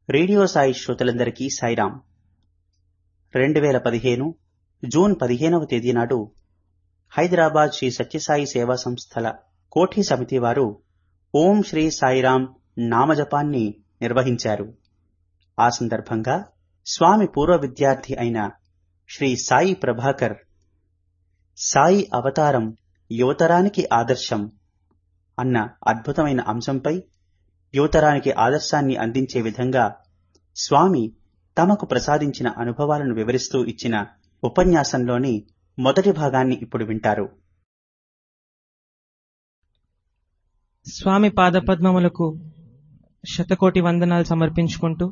radio Sai శ్రోతలందరికీ సాయిరాం రెండు వేల పదిహేను జూన్ పదిహేనవ తేదీ నాడు హైదరాబాద్ శ్రీ సత్యసాయి సేవా సంస్థల కోఠి సమితి వారు ఓం శ్రీ సాయిరాం నామజపాన్ని నిర్వహించారు ఆ సందర్భంగా స్వామి పూర్వ విద్యార్థి అయిన శ్రీ సాయి ప్రభాకర్ సాయి అవతారం యువతరానికి ఆదర్శం అన్న అద్భుతమైన అంశంపై యువతరానికి ఆదర్శాన్ని అందించే విధంగా స్వామి తమకు ప్రసాదించిన అనుభవాలను వివరిస్తూ ఇచ్చిన ఉపన్యాసంలోని మొదటి భాగాన్ని ఇప్పుడు వింటారు స్వామి పాదపద్మములకు శతకోటి వందనాలు సమర్పించుకుంటూ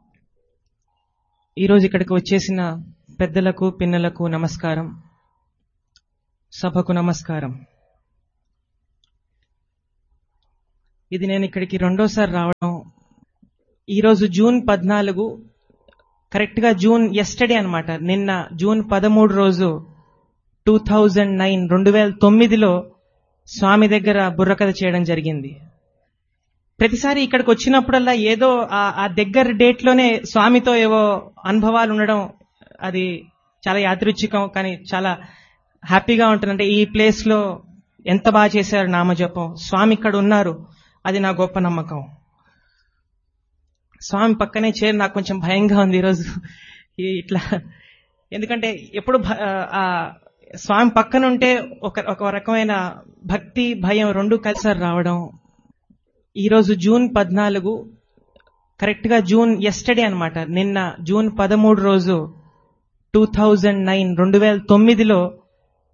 ఈరోజు ఇక్కడికి వచ్చేసిన పెద్దలకు పిన్నలకు నమస్కారం సభకు నమస్కారం ఇది నేను ఇక్కడికి రెండోసారి రావడం ఈరోజు జూన్ పద్నాలుగు కరెక్ట్గా జూన్ ఎస్టర్డే అనమాట నిన్న జూన్ పదమూడు రోజు టూ థౌజండ్ నైన్ రెండు వేల తొమ్మిదిలో స్వామి దగ్గర బుర్రకథ చేయడం జరిగింది ప్రతిసారి ఇక్కడికి వచ్చినప్పుడల్లా ఏదో ఆ దగ్గర డేట్లోనే స్వామితో ఏవో అనుభవాలు ఉండడం అది చాలా యాదృచ్ఛికం కానీ చాలా హ్యాపీగా ఉంటుంది అంటే ఈ ప్లేస్లో ఎంత బాగా చేశారు నామజపం స్వామి ఇక్కడ ఉన్నారు అది నా గొప్ప నమ్మకం స్వామి పక్కనే చేరి నాకు కొంచెం భయంగా ఉంది ఈరోజు ఇట్లా ఎందుకంటే ఎప్పుడు స్వామి పక్కన ఉంటే ఒక ఒక రకమైన భక్తి భయం రెండు కలిసారి రావడం ఈరోజు జూన్ పద్నాలుగు కరెక్ట్గా జూన్ ఎస్టర్డే అనమాట నిన్న జూన్ పదమూడు రోజు టూ థౌజండ్ నైన్ రెండు వేల తొమ్మిదిలో